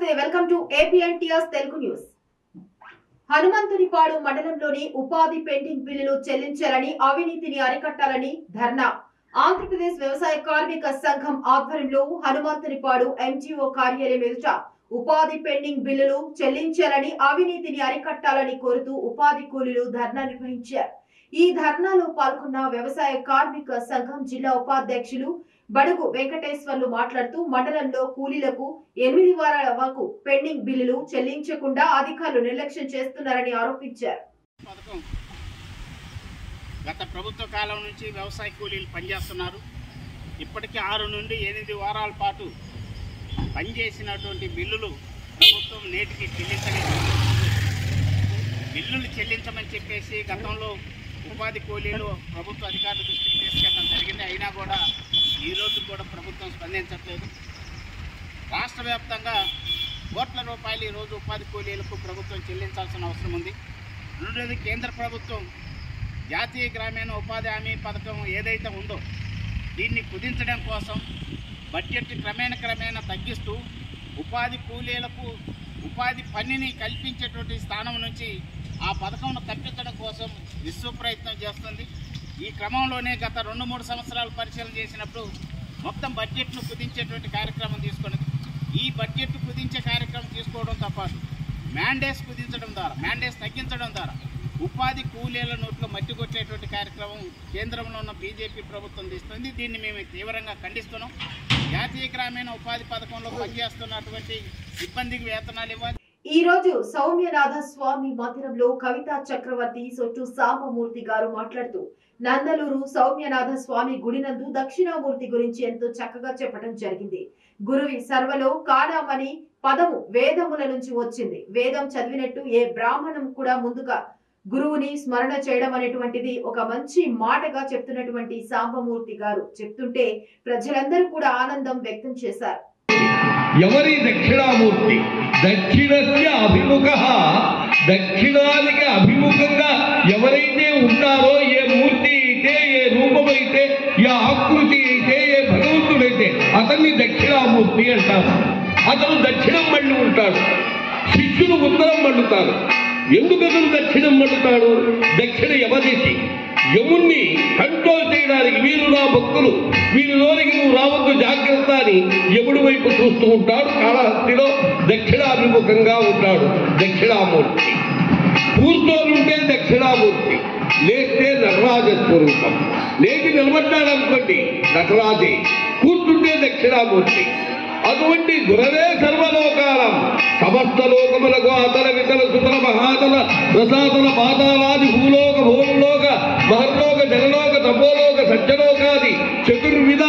నమస్తే welcome to APN TRS Telugu news Hanumanthunipadu మండలంలోని ఉపాధి పెండింగ్ బిల్లులు చెల్లించాలని అవినీతిని అరికట్టాలని ధర్నా ఆంధ్రప్రదేశ్ వ్యవసాయ కార్మిక సంఘం ఆధ్వర్యంలో హనుమంతునిపాడు ఎంజీఓ కార్యాలయం ఎదుట ఉపాధి పెండింగ్ బిల్లులు చెల్లించాలని అవినీతిని అరికట్టాలని కోరుతూ ఉపాధి కూలీలు ధర్నా నిర్వహించారు ఈ ధర్నాలో పాల్గొన్న వ్యవసాయ కార్మిక సంఘం జిల్లా ఉపాధ్యక్షులు బడుగు వెంకటేశ్వర్లు మాట్లాడుతూ మండలంలో కూలీలకు ఎనిమిది వారాల వరకు పెండింగ్ బిల్లులు చెల్లించకుండా అధికారులు నిర్లక్ష్యం చేస్తున్నారని ఆరోపించారు పథకం గత ప్రభుత్వ కాలం నుంచి వ్యవసాయ కూలీలు పనిచేస్తున్నారు ఇప్పటికీ ఆరు నుండి ఎనిమిది వారాల పాటు పనిచేసినటువంటి బిల్లులు ప్రభుత్వం నేటికి చెల్లించలేదు బిల్లులు చెల్లించమని చెప్పేసి గతంలో ఉపాధి కూలీలు ప్రభుత్వ అధికారుల దృష్టికి తీసుకెళ్ళడం జరిగింది అయినా కూడా ఈ రోజు కూడా ప్రభుత్వం స్పందించట్లేదు రాష్ట్ర వ్యాప్తంగా కోట్ల రూపాయలు ఈరోజు ఉపాధి కూలీలకు ప్రభుత్వం చెల్లించాల్సిన అవసరం ఉంది రెండోది కేంద్ర ప్రభుత్వం జాతీయ గ్రామీణ ఉపాధి హామీ పథకం ఏదైతే ఉందో దీన్ని కుదించడం కోసం బడ్జెట్ క్రమేణ క్రమేణా తగ్గిస్తూ ఉపాధి కూలీలకు ఉపాధి పనిని కల్పించేటువంటి స్థానం నుంచి ఆ పథకంను తప్పించడం కోసం విశ్వ ప్రయత్నం చేస్తుంది ఈ క్రమంలోనే గత రెండు మూడు సంవత్సరాలు పరిశీలన చేసినప్పుడు మొత్తం బడ్జెట్ను కుదించేటువంటి కార్యక్రమం తీసుకున్నది ఈ బడ్జెట్ కుదించే కార్యక్రమం తీసుకోవడంతో పాటు మ్యాండేస్ కుదించడం ద్వారా మ్యాండేస్ తగ్గించడం ద్వారా ఉపాధి కూలీల నోట్లో మట్టి కొట్టేటువంటి కార్యక్రమం కేంద్రంలో ఉన్న బీజేపీ ప్రభుత్వం తీస్తుంది దీన్ని మేము తీవ్రంగా ఖండిస్తున్నాం జాతీయ గ్రామీణ ఉపాధి పథకంలో పనిచేస్తున్నటువంటి సిబ్బందికి వేతనాలు ఇవ్వాలి ఈ రోజు సౌమ్యనాథ స్వామి మందిరంలో కవితా చక్రవర్తి సొట్టు సాంబమూర్తి గారు మాట్లాడుతూ నందలూరు సౌమ్యనాథ స్వామి గుడినందు దక్షిణామూర్తి గురించి ఎంతో చక్కగా చెప్పడం జరిగింది గురువి సర్వలో కానామని పదము వేదముల నుంచి వచ్చింది వేదం చదివినట్టు ఏ బ్రాహ్మణం కూడా ముందుగా గురువుని స్మరణ చేయడం అనేటువంటిది ఒక మంచి మాటగా చెప్తున్నటువంటి సాంబమూర్తి గారు చెప్తుంటే ప్రజలందరూ కూడా ఆనందం వ్యక్తం చేశారు ఎవరి దక్షిణామూర్తి దక్షిణస్య అభిముఖ దక్షిణానికి అభిముఖంగా ఎవరైతే ఉంటారో ఏ మూర్తి అయితే ఏ రూపమైతే ఏ ఆకృతి అయితే ఏ భగవంతుడైతే అతన్ని దక్షిణామూర్తి అంటారు అతను దక్షిణం మళ్ళీ ఉంటాడు శిష్యులు ఉత్తరం మళ్ళుతారు ఎందుకు అతను దక్షిణం మళ్ళుతాడు దక్షిణ యమదిశి యముణ్ణి కంట్రోల్ చేయడానికి వీరు నా భక్తులు వీరిలోనికి నువ్వు రావద్దు జాగ్రత్త అని యముడి వైపు చూస్తూ ఉంటాడు కాళహస్తిలో దక్షిణాభిముఖంగా ఉంటాడు దక్షిణామూర్తి కూర్చోనుంటే దక్షిణామూర్తి లేస్తే నటరాజ స్వరూపం లేచి నిలబడ్డాడు అనుకోండి నటరాజే కూర్చుంటే దక్షిణామూర్తి అటువంటి గురవే సర్వలోకాలం సమస్త లోకములకు అతల వితల సుతల మహాతల రసాతల పాతాలాది భూలోక భూలోక మహర్లోక జనలోక తపోలోక సత్యలోకాది చతుర్విధ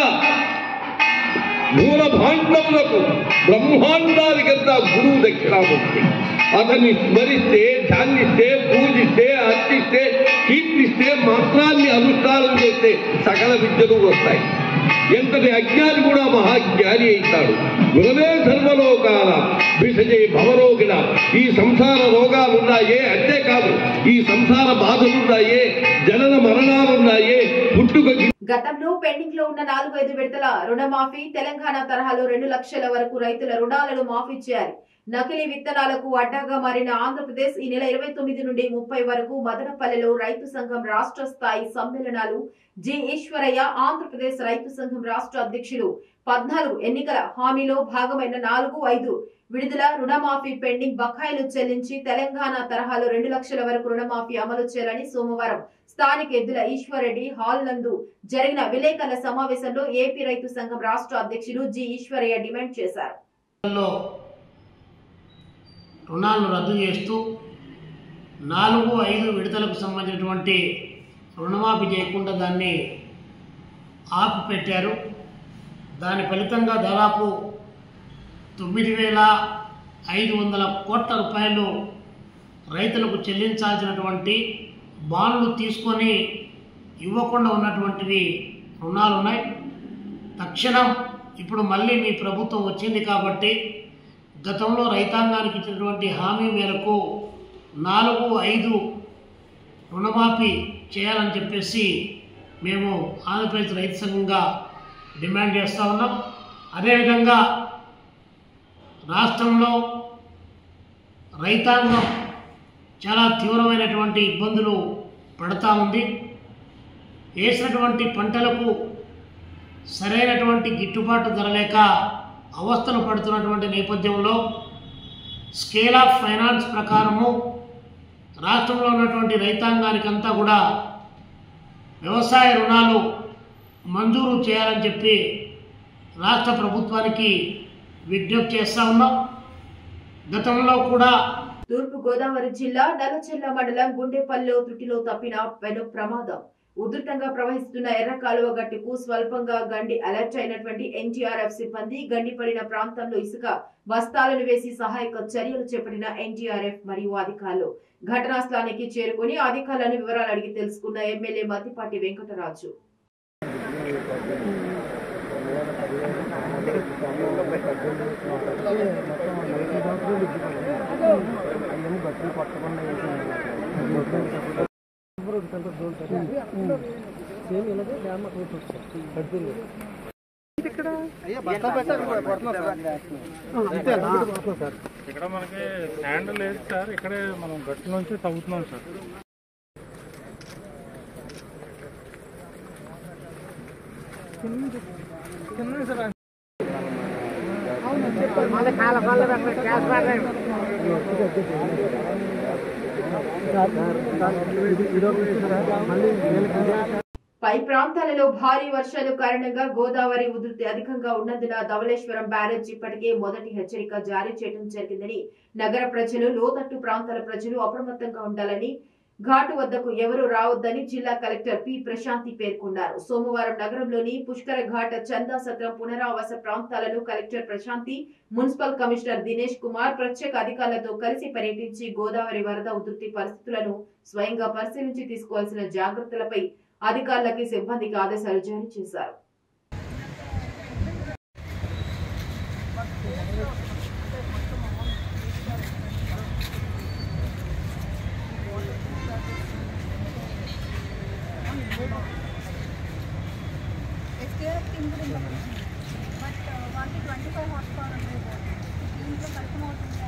మూల భాండములకు బ్రహ్మాండానికంతా గురువు దక్షిణామూర్తి అతన్ని స్మరిస్తే ధ్యానిస్తే పూజిస్తే అర్చిస్తే కీర్తిస్తే మంత్రాన్ని అనుష్ఠానం చేస్తే సకల విద్యలు వస్తాయి ఎంతటి అజ్ఞాని కూడా మహాజ్ఞాని అవుతాడు గురవే సర్వలోకాల విషజే భవరోగిణ ఈ సంసార రోగాలున్నాయే అంతేకాదు ఈ సంసార బాధలున్నాయే జనన మరణాలున్నాయే పుట్టుక గతంలో పెండింగ్ లో ఉన్న నాలుగైదు విడతల రుణమాఫీ తెలంగాణ తరహాలో రెండు లక్షల వరకు రైతుల రుణాలను మాఫీ చేయాలి నకిలీ విత్తనాలకు అడ్డాగా మారిన ఆంధ్రప్రదేశ్ ఈ నెల ఇరవై తొమ్మిది నుండి ముప్పై వరకు మదనపల్లెలో రైతు సంఘం రాష్ట్ర స్థాయి సమ్మేళనాలు జి ఈశ్వరయ్య ఆంధ్రప్రదేశ్ రైతు సంఘం రాష్ట్ర అధ్యక్షులు పద్నాలుగు ఎన్నికల హామీలో భాగమైన నాలుగు ఐదు విడుదల రుణమాఫీ పెండింగ్ బకాయిలు చెల్లించి తెలంగాణ తరహాలో రెండు లక్షల వరకు రుణమాఫీ అమలు చేయాలని సోమవారం స్థానిక ఎద్దుల ఈశ్వర్రెడ్డి హాల్ నందు జరిగిన విలేకరుల సమావేశంలో ఏపీ రైతు సంఘం రాష్ట్ర అధ్యక్షులు జి ఈశ్వరయ్య డిమాండ్ చేశారు లో రుణాలను రద్దు చేస్తూ నాలుగు ఐదు విడతలకు సంబంధించినటువంటి రుణమాఫీ చేయకుండా దాన్ని ఆపిపెట్టారు దాని ఫలితంగా దాదాపు తొమ్మిది వేల ఐదు వందల కోట్ల రూపాయలు రైతులకు చెల్లించాల్సినటువంటి బాండ్లు తీసుకొని ఇవ్వకుండా ఉన్నటువంటివి రుణాలు ఉన్నాయి తక్షణం ఇప్పుడు మళ్ళీ మీ ప్రభుత్వం వచ్చింది కాబట్టి గతంలో రైతాంగానికి ఇచ్చినటువంటి హామీ మేరకు నాలుగు ఐదు రుణమాఫీ చేయాలని చెప్పేసి మేము ఆంధ్రప్రదేశ్ రైతు సంఘంగా డిమాండ్ చేస్తూ ఉన్నాం అదేవిధంగా రాష్ట్రంలో రైతాంగం చాలా తీవ్రమైనటువంటి ఇబ్బందులు పడతా ఉంది వేసినటువంటి పంటలకు సరైనటువంటి గిట్టుబాటు ధర లేక అవస్థలు పడుతున్నటువంటి నేపథ్యంలో స్కేల్ ఆఫ్ ఫైనాన్స్ ప్రకారము రాష్ట్రంలో ఉన్నటువంటి రైతాంగానికంతా కూడా వ్యవసాయ రుణాలు మంజూరు చేయాలని చెప్పి రాష్ట్ర ప్రభుత్వానికి విజ్ఞప్తి చేస్తూ ఉన్నాం గతంలో కూడా తూర్పు గోదావరి జిల్లా నల్లచెల్ల మండలం గుండెపల్లిలో త్రుటిలో తప్పిన పెను ప్రమాదం ఉధృతంగా ప్రవహిస్తున్న ఎర్ర కాలువ గట్టుకు స్వల్పంగా గండి అలర్ట్ అయినటువంటి ఎన్టీఆర్ఎఫ్ సిబ్బంది గండి పడిన ప్రాంతంలో ఇసుక బస్తాలను వేసి సహాయక చర్యలు చేపట్టిన ఎన్టీఆర్ఎఫ్ మరియు అధికారులు ఘటనా స్థలానికి చేరుకుని అధికారులను వివరాలు అడిగి తెలుసుకున్న ఎమ్మెల్యే మద్దిపాటి వెంకటరాజు ఇక్కడ మనకి హ్యాండ్ లేదు సార్ ఇక్కడే మనం గట్టు నుంచి తవ్వుతున్నాం సార్ పై ప్రాంతాలలో భారీ వర్షాలు కారణంగా గోదావరి ఉధృతి అధికంగా ఉన్నందున ధవళేశ్వరం బ్యారేజ్ ఇప్పటికే మొదటి హెచ్చరిక జారీ చేయడం జరిగిందని నగర ప్రజలు లోతట్టు ప్రాంతాల ప్రజలు అప్రమత్తంగా ఉండాలని ఘాటు వద్దకు ఎవరు రావద్దని జిల్లా కలెక్టర్ పి ప్రశాంతి పేర్కొన్నారు సోమవారం నగరంలోని పుష్కర ఘాట్ చందా సత్రం పునరావాస ప్రాంతాలను collector Prashanti municipal commissioner Dinesh Kumar ప్రత్యేక అధికారులతో కలిసి పర్యటించి గోదావరి వరద ఉధృతి పరిస్థితులను స్వయంగా పరిశీలించి తీసుకోవాల్సిన జాగ్రత్తలపై అధికారులకి సిబ్బందికి ఆదేశాలు జారీ చేశారు ఎస్కేఎఫ్ టీమ్ కూడా ఇంత బట్ వాళ్ళకి ట్వంటీ ఫైవ్ హార్స్ పవర్ అనేది దీంట్లో కష్టం అవుతుంది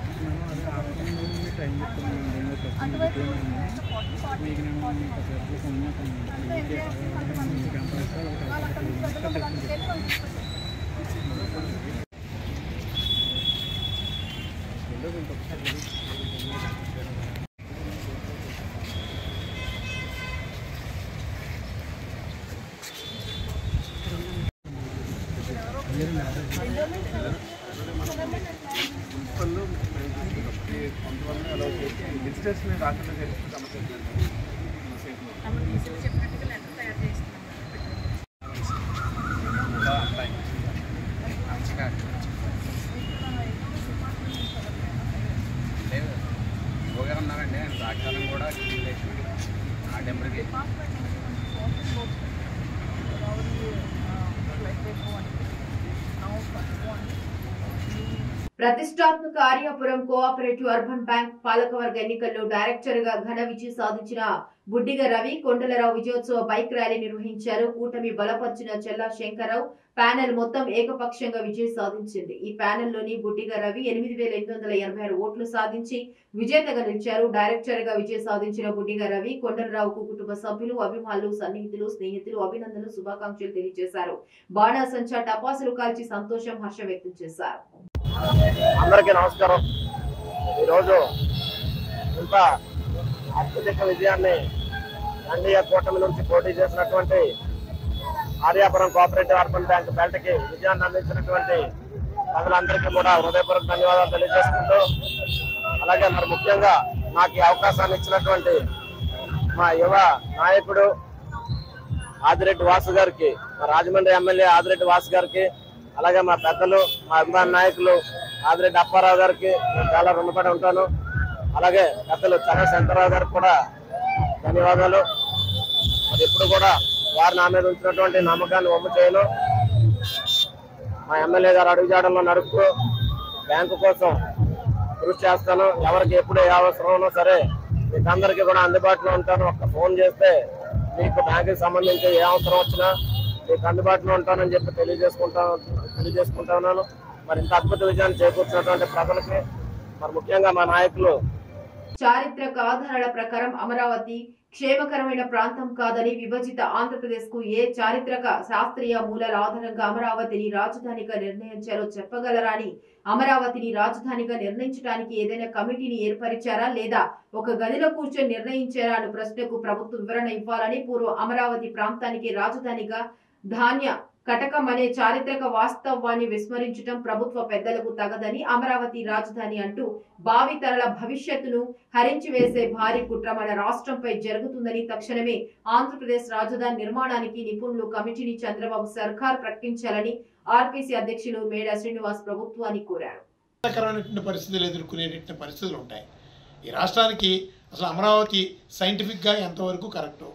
అని అటువైపు ఫార్టీ ఫార్టీ ఫార్టీ దాంట్లో ఎస్కేఎఫ్ కొంతమంది వాళ్ళు అక్కడ నుంచి పెద్దగా కొంతమంది వెళ్ళి ఉన్నారండి రాజకాలం కూడా ఆ టెంపర్కి ప్రతిష్టాత్మక ఆర్యాపురం కోఆపరేటివ్ అర్బన్ బ్యాంక్ పాలకవర్గ ఎన్నికల్లో డైరెక్టర్ గా ఘన విజయం సాధించిన బుడ్డిగ రవి కొండలరావు విజయోత్సవ బైక్ ర్యాలీ నిర్వహించారు కూటమి బలపరిచిన చెల్లా శంకరరావు ప్యానెల్ మొత్తం ఏకపక్షంగా విజయం సాధించింది ఈ ప్యానెల్ లోని బుడ్డిగ రవి ఎనిమిది వేల ఎనిమిది వందల ఎనభై ఆరు ఓట్లు సాధించి విజేతగా నిలిచారు డైరెక్టర్ గా విజయం సాధించిన బుడ్డిగ రవి కొండలరావుకు కుటుంబ సభ్యులు అభిమానులు సన్నిహితులు స్నేహితులు అభినందనలు శుభాకాంక్షలు తెలియజేశారు బాణాసంచా టపాసులు కాల్చి సంతోషం హర్షం వ్యక్తం చేశారు అందరికీ నమస్కారం ఈరోజు ఇంత అత్యధిక విజయాన్ని ఎన్డీఏ కూటమి నుంచి పోటీ చేసినటువంటి ఆర్యాపురం కోఆపరేటివ్ అర్బన్ బ్యాంక్ బెల్ట్కి విజయాన్ని అందించినటువంటి ప్రజలందరికీ కూడా హృదయపూర్వక ధన్యవాదాలు తెలియజేసుకుంటూ అలాగే మరి ముఖ్యంగా నాకు ఈ అవకాశాన్ని ఇచ్చినటువంటి మా యువ నాయకుడు ఆదిరెడ్డి వాసు గారికి మా రాజమండ్రి ఎమ్మెల్యే ఆదిరెడ్డి వాసు గారికి అలాగే మా పెద్దలు మా అభిమాన నాయకులు ఆదిరెడ్డి అప్పారావు గారికి నేను చాలా రుణపడి ఉంటాను అలాగే పెద్దలు చంద్ర శంకరరావు గారికి కూడా ధన్యవాదాలు మరి ఎప్పుడు కూడా వారు నా మీద ఉంచినటువంటి నమ్మకాన్ని ఒమ్ము చేయను మా ఎమ్మెల్యే గారు అడుగుజాడల్లో నడుపుతూ బ్యాంకు కోసం కృషి చేస్తాను ఎవరికి ఎప్పుడు ఏ అవసరం ఉన్నా సరే మీకు అందరికీ కూడా అందుబాటులో ఉంటాను ఒక్క ఫోన్ చేస్తే మీకు బ్యాంకుకి సంబంధించి ఏ అవసరం వచ్చినా మీకు అందుబాటులో ఉంటానని చెప్పి తెలియజేసుకుంటా తెలియజేసుకుంటా ఉన్నాను మరి ఇంత అద్భుత విజయాన్ని చేకూర్చినటువంటి ప్రజలకి మరి ముఖ్యంగా మా నాయకులు చారిత్రక ఆధారాల ప్రకారం అమరావతి క్షేమకరమైన ప్రాంతం కాదని విభజిత ఆంధ్రప్రదేశ్ కు ఏ చారిత్రక శాస్త్రీయ మూలాల ఆధారంగా అమరావతిని రాజధానిగా నిర్ణయించారో చెప్పగలరా అని అమరావతిని రాజధానిగా నిర్ణయించడానికి ఏదైనా కమిటీని ఏర్పరిచారా లేదా ఒక గదిలో కూర్చొని నిర్ణయించారా అనే ప్రశ్నకు ప్రభుత్వం వివరణ ఇవ్వాలని పూర్వ అమరావతి ప్రాంతానికి రాజధానిగా ధాన్య కటకం అనే చారిత్రక వాస్తవాన్ని విస్మరించడం ప్రభుత్వ పెద్దలకు తగదని అమరావతి రాజధాని అంటూ భావితరాల భవిష్యత్తును హరించి వేసే భారీ కుట్ర మన రాష్ట్రంపై జరుగుతుందని తక్షణమే ఆంధ్రప్రదేశ్ రాజధాని నిర్మాణానికి నిపుణులు కమిటీని చంద్రబాబు సర్కార్ ప్రకటించాలని ఆర్పీసీ అధ్యక్షులు మేడా శ్రీనివాస్ ప్రభుత్వాన్ని కోరారు కరమైనటువంటి పరిస్థితులు ఎదుర్కొనేటటువంటి పరిస్థితులు ఉంటాయి ఈ రాష్ట్రానికి అసలు అమరావతి సైంటిఫిక్గా ఎంతవరకు కరెక్టు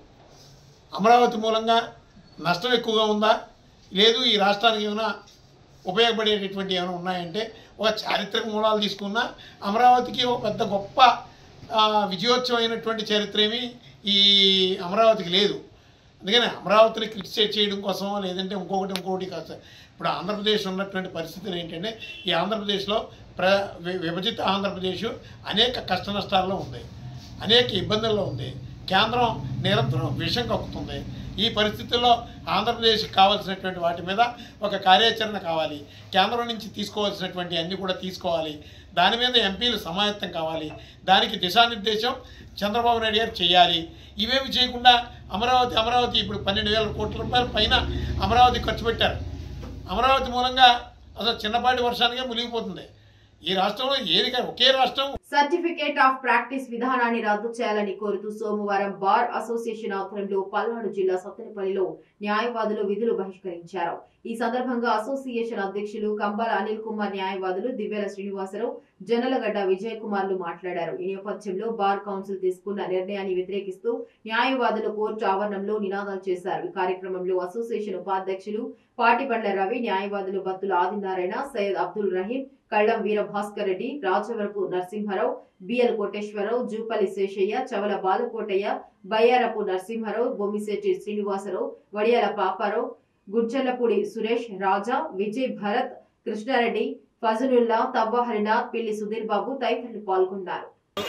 అమరావతి మూలంగా నష్టం ఎక్కువగా ఉందా లేదు ఈ రాష్ట్రానికి ఏమైనా ఉపయోగపడేటటువంటి ఏమైనా ఉన్నాయంటే ఒక చారిత్రక మూలాలు తీసుకున్నా అమరావతికి ఒక పెద్ద గొప్ప ఆ, విజయోత్సవమైనటువంటి చరిత్ర ఏమీ ఈ అమరావతికి లేదు అందుకని అమరావతిని క్రిటిసైజ్ చేయడం కోసం లేదంటే ఇంకొకటి ఇంకొకటి కాదు ఇప్పుడు ఆంధ్రప్రదేశ్ ఉన్నటువంటి పరిస్థితులు ఏంటంటే ఈ ఆంధ్రప్రదేశ్లో ప్ర వి- విభజిత ఆంధ్రప్రదేశ్ అనేక కష్ట నష్టాల్లో ఉంది అనేక ఇబ్బందుల్లో ఉంది కేంద్రం నిరంతరం విషం కక్కుతుంది ఈ పరిస్థితుల్లో ఆంధ్రప్రదేశ్కి కావాల్సినటువంటి వాటి మీద ఒక కార్యాచరణ కావాలి కేంద్రం నుంచి తీసుకోవాల్సినటువంటి అన్ని కూడా తీసుకోవాలి దాని మీద ఎంపీలు సమాయత్తం కావాలి దానికి దిశానిర్దేశం చంద్రబాబు నాయుడు గారు చేయాలి ఇవేమి చేయకుండా అమరావతి అమరావతి ఇప్పుడు పన్నెండు వేల కోట్ల రూపాయల పైన అమరావతి ఖర్చు పెట్టారు అమరావతి మూలంగా అసలు చిన్నపాటి వర్షానికే మునిగిపోతుంది ఈ రాష్ట్రంలో ఏది కా- ఒకే రాష్ట్రం సర్టిఫికేట్ ఆఫ్ ప్రాక్టీస్ విధానాన్ని రద్దు చేయాలని కోరుతూ సోమవారం బార్ అసోసియేషన్ ఆధ్వర్యంలో పల్నాడు జిల్లా సత్తెనపల్లిలో న్యాయవాదులు విధులు బహిష్కరించారు ఈ సందర్భంగా అసోసియేషన్ అధ్యక్షులు కంబాల అనిల్ కుమార్ న్యాయవాదులు దివ్యల శ్రీనివాసరావు జనలగడ్డ విజయ్ కుమార్లు మాట్లాడారు ఈ నేపథ్యంలో బార్ కౌన్సిల్ తీసుకున్న నిర్ణయాన్ని వ్యతిరేకిస్తూ న్యాయవాదులు కోర్టు ఆవరణంలో నినాదాలు చేశారు ఈ కార్యక్రమంలో అసోసియేషన్ ఉపాధ్యక్షులు పాటిబండ్ల రవి న్యాయవాదులు బత్తుల ఆదినారాయణ సయ్యద్ అబ్దుల్ రహీం కళ్ళం వీర భాస్కర్ రెడ్డి రాజవరపు నరసింహారావు బిఎల్ కోటేశ్వరరావు జూపల్లి శేషయ్య చవల బాలకోటయ్య బయ్యారపు నరసింహారావు బొమ్మిశెట్టి శ్రీనివాసరావు వడియాల పాపారావు గుజ్జలపూడి సురేష్ రాజా విజయ్ భరత్ కృష్ణారెడ్డి ఫజలుల్లా తవ్వ హరినాథ్ పిల్లి సుధీర్ బాబు తదితరులు పాల్గొన్నారు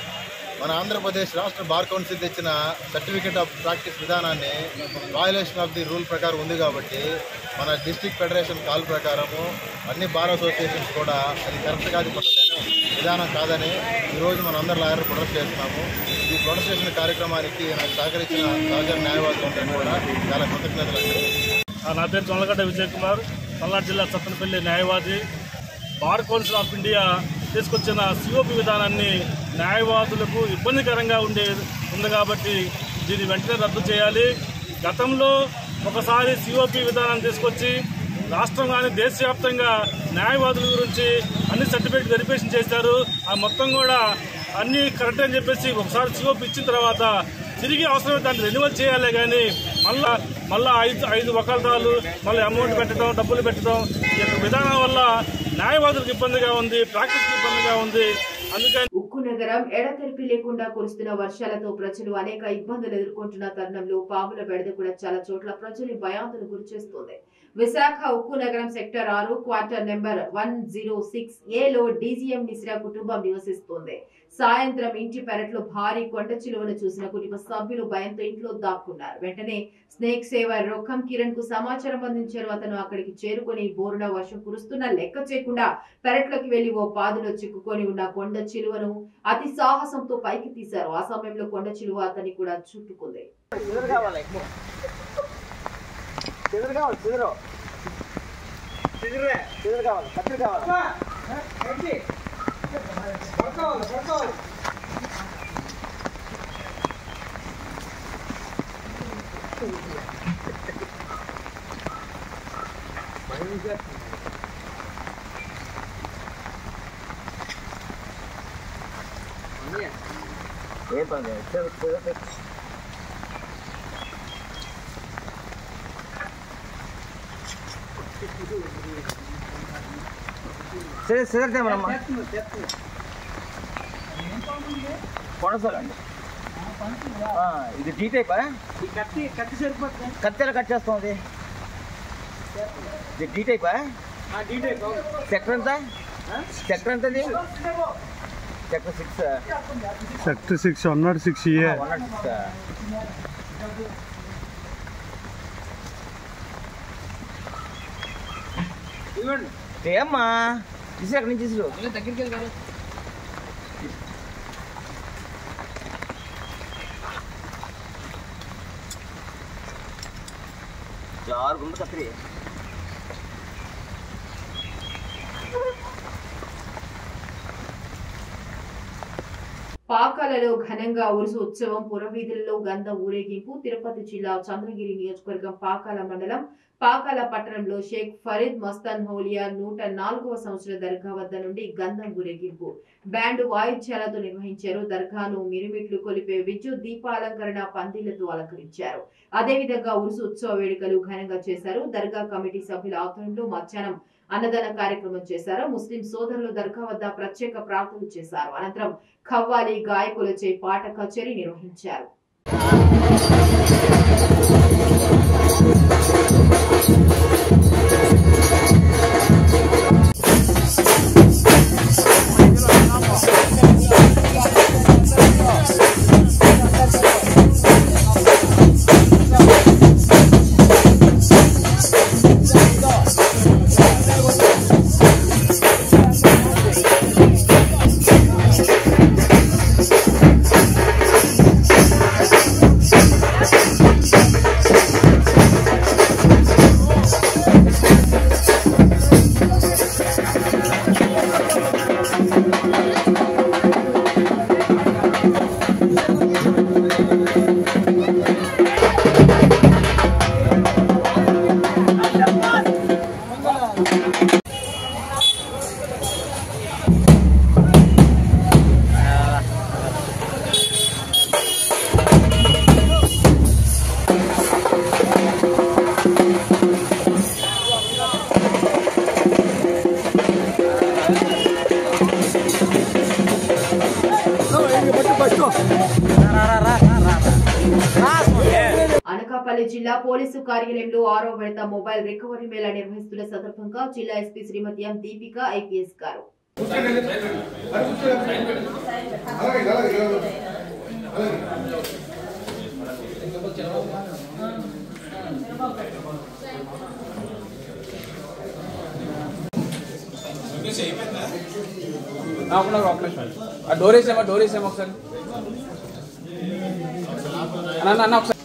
మన ఆంధ్రప్రదేశ్ రాష్ట్ర బార్ కౌన్సిల్ తెచ్చిన సర్టిఫికేట్ ఆఫ్ ప్రాక్టీస్ విధానాన్ని వాయులేషన్ ఆఫ్ ది రూల్ ప్రకారం ఉంది కాబట్టి మన డిస్ట్రిక్ట్ ఫెడరేషన్ కాల్ ప్రకారము అన్ని బార్ అసోసియేషన్స్ కూడా అది కరెక్ట్ కాదు పద్ధతైన విధానం కాదని ఈరోజు మన అందరు లాయర్ ప్రొటెస్ట్ చేస్తున్నాము ఈ ప్రొటెస్టేషన్ కార్యక్రమానికి నాకు సహకరించిన సహచర న్యాయవాదులందరూ కూడా చాలా కృతజ్ఞతలు ఆ, నా పేరు జొన్నలగడ్డ విజయ్ కుమార్ పల్నాడు జిల్లా సత్తనపల్లి న్యాయవాది బార్ కౌన్సిల్ ఆఫ్ ఇండియా తీసుకొచ్చిన సిఓపి విధానాన్ని న్యాయవాదులకు ఇబ్బందికరంగా ఉండే ఉంది కాబట్టి దీన్ని వెంటనే రద్దు చేయాలి గతంలో ఒకసారి సిఓపి విధానాన్ని తీసుకొచ్చి రాష్ట్రం కానీ దేశవ్యాప్తంగా న్యాయవాదుల గురించి అన్ని సర్టిఫికేట్ వెరిఫికేషన్ చేశారు ఆ మొత్తం కూడా అన్ని కరెక్ట్ అని చెప్పేసి ఒకసారి సిఓపి ఇచ్చిన తర్వాత తిరిగి అవసరమైతే దాన్ని రెన్యువల్ చేయాలి కానీ మళ్ళా మళ్ళా ఐదు ఐదు వకాలతాలు మళ్ళీ అమౌంట్ పెట్టడం డబ్బులు పెట్టడం ఈ యొక్క విధానం వల్ల న్యాయవాదులకు ఇబ్బందిగా ఉంది ప్రాక్టీస్కి ఇబ్బందిగా ఉంది అందుకని ఉక్కు నగరం ఎడతెరిపి లేకుండా కురుస్తున్న వర్షాలతో ప్రజలు అనేక ఇబ్బందులు ఎదుర్కొంటున్న తరుణంలో పాముల బెడద కూడా చాలా చోట్ల ప్రజలు భయాందోళన గురిచేస్తుంది విశాఖ ఉక్కు నగరం సెక్టర్ ఆరు quarter number one zero six ఏలో డీజీఎం మిశ్రా కుటుంబం నివసిస్తోంది సాయంత్రం ఇంటి పెరట్లో భారీ కొండ చిలువను చూసిన కుటుంబ సభ్యులు భయంతో ఇంట్లో దాక్కున్నారు వెంటనే స్నేక్ సేవర్ రొక్కం కిరణ్ కు సమాచారం అందించారు అతను అక్కడికి చేరుకొని బోరున వర్షం కురుస్తున్న లెక్క చేయకుండా పెరట్లోకి వెళ్లి ఓ పాదులో చిక్కుకొని ఉన్న కొండ చిలువను అతి సాహసంతో పైకి తీశారు ఆ సమయంలో కొండ చిలువ అతన్ని కూడా చుట్టుకుంది కొనసాగండి ఇది డీ టైపా కత్తి కత్తి సరిపోతుంది కత్తి ఎలా కట్ చేస్తాం అది ఇది డీ టైపా సెక్టర్ ఎంత సెక్టర్ ఎంతది sector six sector six one nought six A one nought six ఏమ్మా తీసి ఎక్కడి నుంచి తీసుడు దగ్గరికి వెళ్ళి జారుగుండు కత్తిరి పాకాలలో ఘనంగా ఉరుసు ఉత్సవం పురవీధుల్లో గంధ ఊరేగింపు తిరుపతి జిల్లా చంద్రగిరి నియోజకవర్గం పాకాల మండలం పాకాల పట్టణంలో షేక్ ఫరీద్ మస్తాన్ హోలియా నూట నాలుగవ సంవత్సర దర్గా వద్ద నుండి గంధం ఊరేగింపు బ్యాండ్ వాయిద్యాలతో నిర్వహించారు దర్గాను మిరుమిట్లు కొలిపే విద్యుత్ దీపాలంకరణ పందిళ్లతో అలంకరించారు అదేవిధంగా ఉరుసు ఉత్సవ వేడుకలు ఘనంగా చేశారు దర్గా కమిటీ సభ్యుల ఆధ్వర్యంలో మధ్యాహ్నం అన్నదాన కార్యక్రమం చేశారు ముస్లిం సోదరులు దర్గా వద్ద ప్రత్యేక ప్రార్థనలు చేశారు అనంతరం ఖవ్వాలి గాయకులచే పాట కచేరీ నిర్వహించారు అనకాపల్లి జిల్లా పోలీసు కార్యాలయంలో ఆరో విడత మొబైల్ రికవరీ మేళా నిర్వహిస్తున్న సందర్భంగా జిల్లా SP Srimati M Deepika IPS గారు ఒక నిమిషం ఆ డోర్ వేసామా డోర్ వేసామా ఒకసారి అన్న అన్న ఒకసారి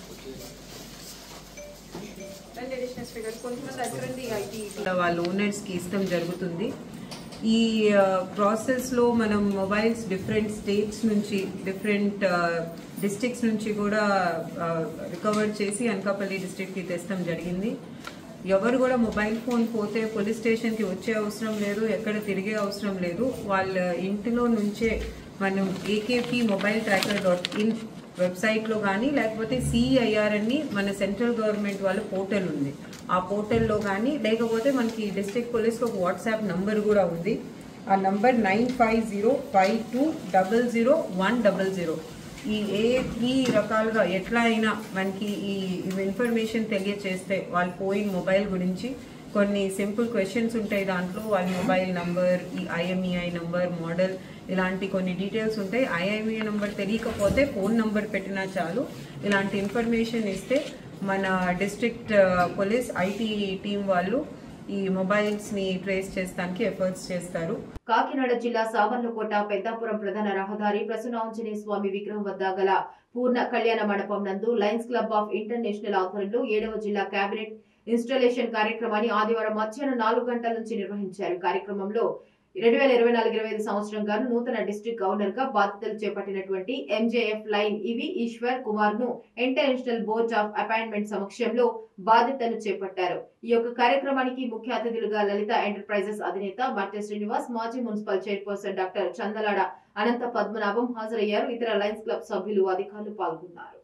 వాళ్ళ ఓనర్స్కి ఇష్టం జరుగుతుంది ఈ ప్రాసెస్లో మనం మొబైల్స్ డిఫరెంట్ స్టేట్స్ నుంచి డిఫరెంట్ డిస్ట్రిక్ట్స్ నుంచి కూడా రికవర్ చేసి అనకాపల్లి డిస్ట్రిక్ట్కి తెస్తాం జరిగింది ఎవరు కూడా మొబైల్ ఫోన్ పోతే పోలీస్ స్టేషన్కి వచ్చే అవసరం లేదు ఎక్కడ తిరిగే అవసరం లేదు వాళ్ళ ఇంటిలో నుంచే మనం AKP mobile tracker dot in వెబ్సైట్లో కానీ లేకపోతే సిఐఆర్ అని మన సెంట్రల్ గవర్నమెంట్ వాళ్ళ పోర్టల్ ఉంది ఆ పోర్టల్లో కానీ లేకపోతే మనకి డిస్ట్రిక్ట్ పోలీస్కి ఒక వాట్సాప్ నంబర్ కూడా ఉంది ఆ number nine five zero five two double zero one double zero ఈ ఏ ఈ రకాలుగా ఎట్లా అయినా మనకి ఈ ఇన్ఫర్మేషన్ తెలియచేస్తే వాళ్ళు పోయిన మొబైల్ గురించి కొన్ని సింపుల్ క్వశ్చన్స్ ఉంటాయి దాంట్లో వాళ్ళ మొబైల్ నంబర్ ఈ ఐఎంఈఐ నంబర్ మోడల్ ఇలాంటి కొన్ని డీటెయిల్స్ ఉంటాయి ఐఎంఈఐ నంబర్ తెలియకపోతే ఫోన్ నంబర్ పెట్టినా చాలు ఇలాంటి ఇన్ఫర్మేషన్ ఇస్తే మన డిస్ట్రిక్ట్ పోలీస్ ఐటీ టీం వాళ్ళు ఈ మొబైల్స్ ని ట్రేస్ చేస్తానికి ఎఫర్ట్స్ చేస్తారు కాకినాడ జిల్లా సావర్లకోట పెద్దాపురం ప్రధాన రహదారి ప్రసన్నాంజనేయ స్వామి విగ్రహం వద్ద గల పూర్ణ కళ్యాణ మండపం నందు లయన్స్ క్లబ్ ఆఫ్ ఇంటర్నేషనల్ ఆధ్వర్యంలో ఏడవ జిల్లా కేబినెట్ ఇన్స్టాలేషన్ కార్యక్రమాన్ని ఆదివారం మధ్యాహ్నం నాలుగు గంటల నుంచి నిర్వహించారు కార్యక్రమంలో రెండు వేల ఇరవై నాలుగు ఇరవై ఐదు సంవత్సరం గాను నూతన డిస్ట్రిక్ట్ గవర్నర్ గా బాధ్యతలు చేపట్టినటువంటి ఎంజేఎఫ్ లైన్ ఇవి ఈశ్వర్ కుమార్ ను ఇంటర్నేషనల్ బోర్డ్ ఆఫ్ అపాయింట్మెంట్ సమక్షంలో బాధ్యతలు చేపట్టారు ఈ యొక్క కార్యక్రమానికి ముఖ్య అతిథులుగా లలిత ఎంటర్ప్రైజెస్ అధినేత మట్టె శ్రీనివాస్ మాజీ municipal chairperson doctor Chandalada Anantha Padmanabham హాజరయ్యారు ఇతర లయన్స్ క్లబ్ సభ్యులు అధికారులు పాల్గొన్నారు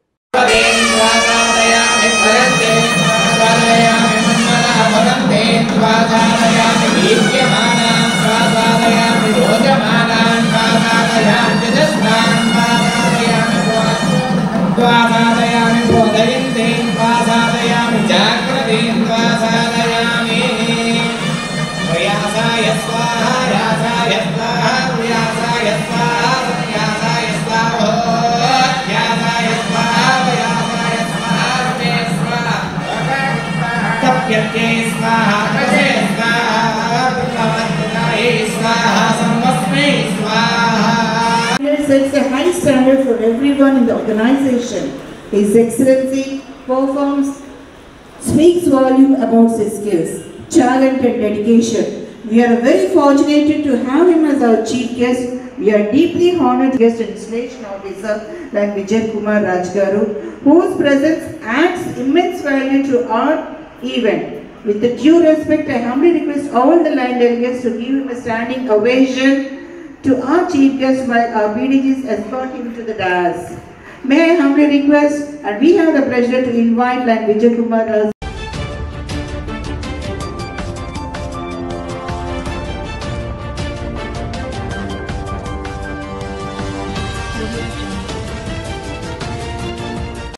ద్వాసాదయామి బోధయంతే ద్వాసాదయామి జాగ్రత్తేన్ ద్వాసాదయామి sets a high standard for everyone in the organization. His Excellency performs, speaks volume about his skills, talent and dedication. We are very fortunate to have him as our chief guest. We are deeply honored guest and installation officer like Vijay Kumar Rajgaru, whose presence adds immense value to our event. With the due respect, I humbly request all the line delegates to give him a standing ovation to our chief guest while our BDGs escort him to the dais. May I humbly request, and we have the pleasure to invite Line Vijay Kumar Raj